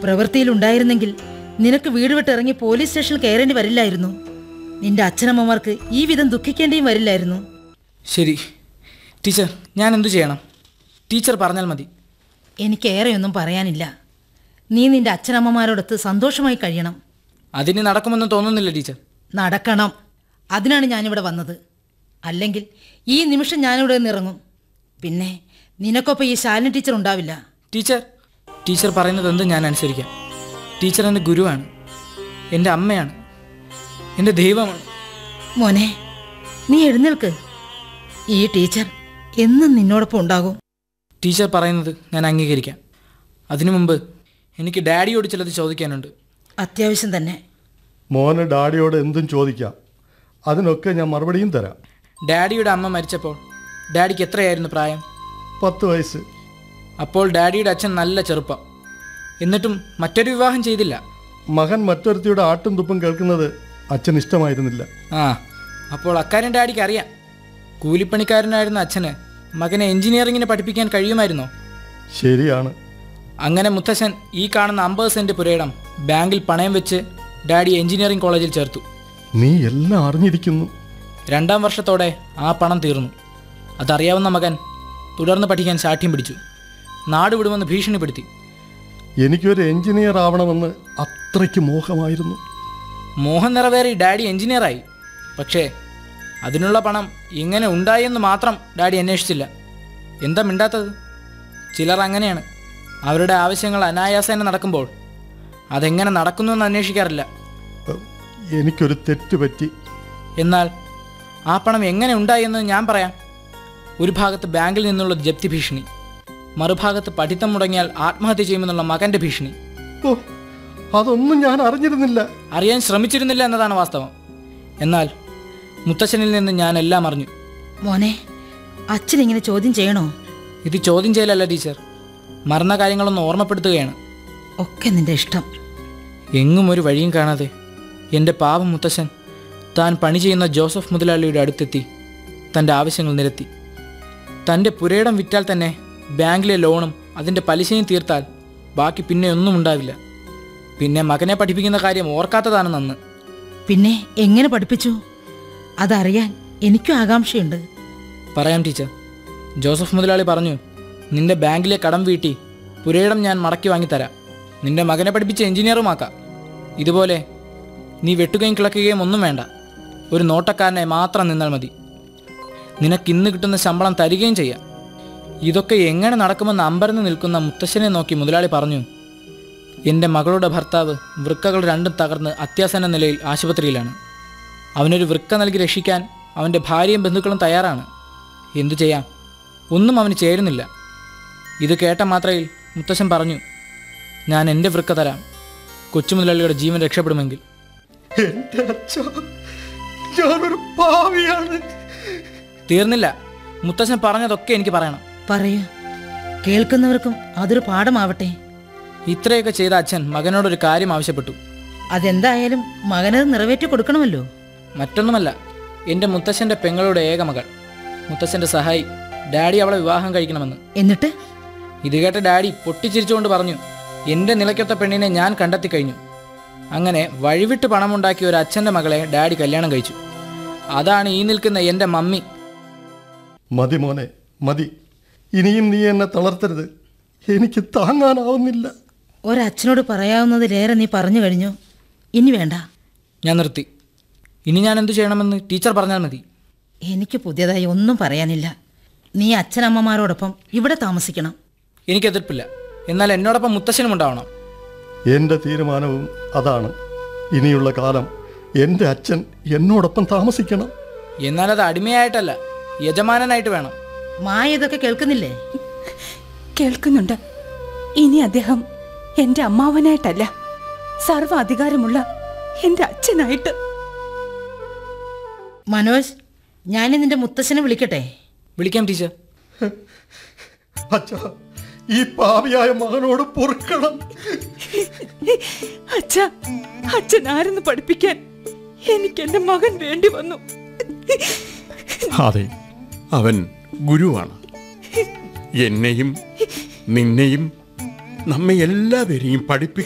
പ്രവൃത്തിയിലുണ്ടായിരുന്നെങ്കിൽ നിനക്ക് വീട് വിട്ടിറങ്ങി പോലീസ് സ്റ്റേഷനിൽ കയറേണ്ടി വരില്ലായിരുന്നു നിന്റെ അച്ഛനമ്മമാർക്ക് ഈ വിധം ദുഃഖിക്കേണ്ടിയും വരില്ലായിരുന്നു ശരി ടീച്ചർ ഞാൻ എന്തു ചെയ്യണം ടീച്ചർ പറഞ്ഞാൽ മതി എനിക്കേറെയൊന്നും പറയാനില്ല നീ നിന്റെ അച്ഛനമ്മമാരോടൊത്ത് സന്തോഷമായി കഴിയണം അതിന് നടക്കുമെന്ന് തോന്നുന്നില്ല ടീച്ചർ നടക്കണം അതിനാണ് ഞാനിവിടെ വന്നത് അല്ലെങ്കിൽ ഈ നിമിഷം ഞാനിവിടെ നിന്നിറങ്ങും പിന്നെ നിനക്കൊപ്പം ഈ ശാലിനി ടീച്ചർ ഉണ്ടാവില്ല ടീച്ചർ ടീച്ചർ പറയുന്നത് എന്തും ഞാൻ അനുസരിക്കാം ടീച്ചർ എൻ്റെ ഗുരുവാണ് എൻ്റെ അമ്മയാണ് എൻ്റെ ദൈവമാണ് മോനെ നീ എഴുന്നേൽക്ക് ഈ ടീച്ചർ എന്നും നിന്നോടൊപ്പം ഉണ്ടാകും ടീച്ചർ പറയുന്നത് ഞാൻ അംഗീകരിക്കാം അതിനു മുമ്പ് എനിക്ക് ഡാഡിയോട് ചിലത് ചോദിക്കാനുണ്ട് അത്യാവശ്യം തന്നെ മോന് ഡാഡിയോട് എന്തും ചോദിക്കാം അതിനൊക്കെ ഞാൻ മറുപടിയും തരാം ഡാഡിയുടെ അമ്മ മരിച്ചപ്പോൾ ഡാഡിക്ക് എത്രയായിരുന്നു പ്രായം പത്ത് വയസ്സ് അപ്പോൾ ഡാഡിയുടെ അച്ഛൻ നല്ല ചെറുപ്പം എന്നിട്ടും മറ്റൊരു വിവാഹം ചെയ്തില്ല മകൻ മറ്റൊരുത്തിയുടെ ആട്ടും തുപ്പും കേൾക്കുന്നത് അച്ഛൻ ഇഷ്ടമായിരുന്നില്ല ആ അപ്പോൾ അക്കാര്യം ഡാഡിക്ക് അറിയാം കൂലിപ്പണിക്കാരനായിരുന്ന അച്ഛന് മകനെ എഞ്ചിനീയറിങ്ങിന് പഠിപ്പിക്കാൻ കഴിയുമായിരുന്നോ ശരിയാണ് അങ്ങനെ മുത്തശ്ശൻ ഈ കാണുന്ന അമ്പത് സെന്റ് പുരയിടം ബാങ്കിൽ പണയം വെച്ച് ഡാഡി എഞ്ചിനീയറിംഗ് കോളേജിൽ ചേർത്തു നീ എല്ലാം അറിഞ്ഞിരിക്കുന്നു രണ്ടാം വർഷത്തോടെ ആ പണം തീർന്നു അതറിയാവുന്ന മകൻ തുടർന്ന് പഠിക്കാൻ ശാഠ്യം പിടിച്ചു നാട് വിടുമെന്ന് ഭീഷണിപ്പെടുത്തി എനിക്കൊരു എഞ്ചിനീയർ ആവണമെന്ന് അത്രയ്ക്ക് മോഹമായിരുന്നു മോഹൻ നിറവേറി ഡാഡി എഞ്ചിനീയറായി പക്ഷേ അതിനുള്ള പണം എങ്ങനെ ഉണ്ടായെന്ന് മാത്രം ഡാഡി അന്വേഷിച്ചില്ല എന്താ മിണ്ടാത്തത് ചിലർ അങ്ങനെയാണ് അവരുടെ ആവശ്യങ്ങൾ അനായാസേന നടക്കുമ്പോൾ അതെങ്ങനെ നടക്കുന്നു എന്ന് അന്വേഷിക്കാറില്ല ഏഹ്, എനിക്കൊരു തെറ്റ് പറ്റി എന്നാൽ ആ പണം എങ്ങനെ ഉണ്ടായെന്ന് ഞാൻ പറയാം ഒരു ഭാഗത്ത് ബാങ്കിൽ നിന്നുള്ള ജപ്തി ഭീഷണി മറുഭാഗത്ത് പഠിത്തം മുടങ്ങിയാൽ ആത്മഹത്യ ചെയ്യുമെന്നുള്ള മകന്റെ ഭീഷണി ഓ അതൊന്നും ഞാൻ അറിഞ്ഞിരുന്നില്ല അറിയാൻ ശ്രമിച്ചിരുന്നില്ല എന്നതാണ് വാസ്തവം എന്നാൽ മുത്തച്ഛനിൽ നിന്ന് ഞാൻ എല്ലാം അറിഞ്ഞു മോനെ അച്ഛൻ ഇങ്ങനെ ചോദ്യം ചെയ്യണോ ഇത് ചോദ്യം ചെയ്യലല്ല ടീച്ചർ മറന്ന കാര്യങ്ങളൊന്ന് ഓർമ്മപ്പെടുത്തുകയാണ് ഒക്കെ നിന്റെ ഇഷ്ടം എങ്ങും ഒരു വഴിയും കാണാതെ എൻ്റെ പാവം മുത്തശ്ശൻ താൻ പണി ചെയ്യുന്ന ജോസഫ് മുതലാളിയുടെ അടുത്തെത്തി തൻ്റെ ആവശ്യങ്ങൾ നിരത്തി തൻ്റെ പുരയിടം വിറ്റാൽ തന്നെ ബാങ്കിലെ ലോണും അതിൻ്റെ പലിശയും തീർത്താൽ ബാക്കി പിന്നെ ഒന്നും ഉണ്ടാവില്ല പിന്നെ മകനെ പഠിപ്പിക്കുന്ന കാര്യം ഓർക്കാത്തതാണ് നന്ന് പിന്നെ എങ്ങനെ പഠിപ്പിച്ചു അതറിയാൻ എനിക്കും ആകാംക്ഷയുണ്ട് പറയാം ടീച്ചർ ജോസഫ് മുതലാളി പറഞ്ഞു നിന്റെ ബാങ്കിലെ കടം വീട്ടി പുരയിടം ഞാൻ മടക്കി വാങ്ങിത്തരാം നിന്റെ മകനെ പഠിപ്പിച്ച് എഞ്ചിനീയറുമാക്കാം ഇതുപോലെ നീ വെട്ടുകയും കിളക്കുകയും ഒന്നും വേണ്ട ഒരു നോട്ടക്കാരനെ മാത്രം നിന്നാൽ മതി നിനക്ക് ഇന്ന് കിട്ടുന്ന ശമ്പളം തരികയും ചെയ്യാം ഇതൊക്കെ എങ്ങനെ നടക്കുമെന്ന് അമ്പരന്ന് നിൽക്കുന്ന മുത്തശ്ശനെ നോക്കി മുതലാളി പറഞ്ഞു എൻ്റെ മകളുടെ ഭർത്താവ് വൃക്കകൾ രണ്ടും തകർന്ന് അത്യാസന്ന നിലയിൽ ആശുപത്രിയിലാണ് അവനൊരു വൃക്ക നൽകി രക്ഷിക്കാൻ അവൻ്റെ ഭാര്യയും ബന്ധുക്കളും തയ്യാറാണ് എന്തു ചെയ്യാം ഒന്നും അവന് ചേരുന്നില്ല ഇത് കേട്ട മാത്രയിൽ മുത്തശ്ശൻ പറഞ്ഞു ഞാൻ എൻ്റെ വൃക്ക തരാം കൊച്ചുമുതലാളിയുടെ ജീവൻ രക്ഷപ്പെടുമെങ്കിൽ എന്റെ അച്ഛ ഞാനൊരു പാവിയാണ് തീർന്നില്ല മുത്തശ്ശൻ പറഞ്ഞതൊക്കെ എനിക്ക് പറയണം പറയൂ കേൾക്കുന്നവർക്കും അതൊരു പാഠമാവട്ടെ ഇത്രയൊക്കെ ചെയ്ത അച്ഛൻ മകനോടൊരു കാര്യം ആവശ്യപ്പെട്ടു അതെന്തായാലും മകനത് നിറവേറ്റി കൊടുക്കണമല്ലോ മറ്റൊന്നുമല്ല എൻ്റെ മുത്തശ്ശൻ്റെ പെങ്ങളുടെ ഏക മകൾ മുത്തശ്ശൻ്റെ സഹായി ഡാഡി അവളെ വിവാഹം കഴിക്കണമെന്ന് എന്നിട്ട് ഇത് കേട്ട ഡാഡി പൊട്ടിച്ചിരിച്ചുകൊണ്ട് പറഞ്ഞു എൻ്റെ നിലയ്ക്കൊത്ത പെണ്ണിനെ ഞാൻ കണ്ടെത്തി കഴിഞ്ഞു അങ്ങനെ വഴിവിട്ട് പണമുണ്ടാക്കിയ ഒരു അച്ഛൻ്റെ മകളെ ഡാഡി കല്യാണം കഴിച്ചു അതാണ് ഈ നിൽക്കുന്ന എൻ്റെ മമ്മി മതി മോനെ മതി ഇനിയും നീ എന്നെ തളർത്തരുത് എനിക്ക് താങ്ങാനാവുന്നില്ല ഒരച്ഛനോട് പറയാവുന്നതിലേറെ നീ പറഞ്ഞു കഴിഞ്ഞു ഇനി വേണ്ട ഞാൻ നിർത്തി ഇനി ഞാൻ എന്തു ചെയ്യണമെന്ന് ടീച്ചർ പറഞ്ഞാൽ മതി എനിക്ക് പുതിയതായി ഒന്നും പറയാനില്ല നീ അച്ഛനമ്മമാരോടൊപ്പം ഇവിടെ താമസിക്കണം എനിക്ക് എതിർപ്പില്ല എന്നാൽ എന്നോടൊപ്പം മുത്തശ്ശനും ഉണ്ടാവണം എൻ്റെ തീരുമാനവും അതാണ് ഇനിയുള്ള കാലം എൻ്റെ അച്ഛൻ എന്നോടൊപ്പം താമസിക്കണം എന്നാൽ അത് അടിമയായിട്ടല്ല യജമാനനായിട്ട് വേണം മായ ഇതൊക്കെ കേൾക്കുന്നില്ലേ കേൾക്കുന്നുണ്ട് ഇനി അദ്ദേഹം എന്റെ അമ്മാവനായിട്ടല്ല സർവ്വ അധികാരമുള്ള എന്റെ അച്ഛനായിട്ട് മനോജ് ഞാൻ നിന്റെ മുത്തശ്ശനെ വിളിക്കട്ടെ വിളിക്കാം ടീച്ചർ അച്ഛ ഈ പാവിയായ മകനോട് പൊറുക്കണം അച്ഛ അച്ഛൻ ആരെന്ന് പഠിപ്പിക്കാൻ എനിക്ക് എന്റെ മകൻ വേണ്ടി വന്നു അതെ അവൻ ഗുരുവാണ് എന്നെയും നിന്നെയും നമ്മെ എല്ലാവരെയും പഠിപ്പിക്കും